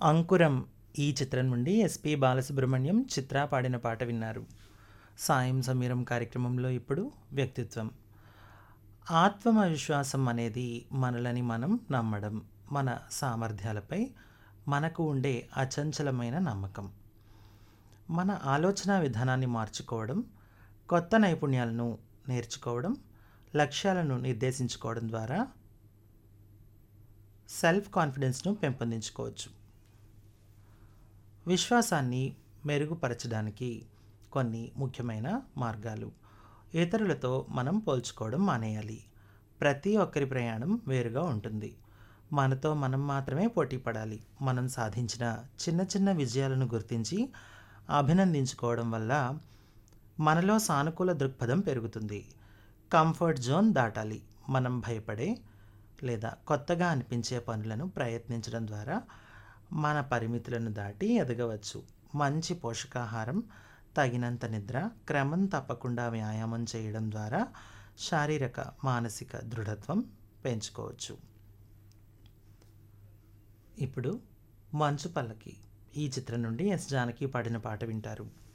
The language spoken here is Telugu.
అంకురం ఈ చిత్రం నుండి ఎస్పి బాలసుబ్రహ్మణ్యం చిత్ర పాడిన పాట విన్నారు సాయం సమీరం కార్యక్రమంలో ఇప్పుడు వ్యక్తిత్వం ఆత్మవిశ్వాసం అనేది మనలని మనం నమ్మడం మన సామర్థ్యాలపై మనకు ఉండే అచంచలమైన నమ్మకం మన ఆలోచన విధానాన్ని మార్చుకోవడం కొత్త నైపుణ్యాలను నేర్చుకోవడం లక్ష్యాలను నిర్దేశించుకోవడం ద్వారా సెల్ఫ్ కాన్ఫిడెన్స్ను పెంపొందించుకోవచ్చు విశ్వాసాన్ని మెరుగుపరచడానికి కొన్ని ముఖ్యమైన మార్గాలు ఇతరులతో మనం పోల్చుకోవడం మానేయాలి ప్రతి ఒక్కరి ప్రయాణం వేరుగా ఉంటుంది మనతో మనం మాత్రమే పోటీ పడాలి మనం సాధించిన చిన్న చిన్న విజయాలను గుర్తించి అభినందించుకోవడం వల్ల మనలో సానుకూల దృక్పథం పెరుగుతుంది కంఫర్ట్ జోన్ దాటాలి మనం భయపడే లేదా కొత్తగా అనిపించే పనులను ప్రయత్నించడం ద్వారా మన పరిమితులను దాటి ఎదగవచ్చు మంచి పోషకాహారం తగినంత నిద్ర క్రమం తప్పకుండా వ్యాయామం చేయడం ద్వారా శారీరక మానసిక దృఢత్వం పెంచుకోవచ్చు ఇప్పుడు మంచు పల్లకి ఈ చిత్రం నుండి ఎస్ జానకి పాడిన పాట వింటారు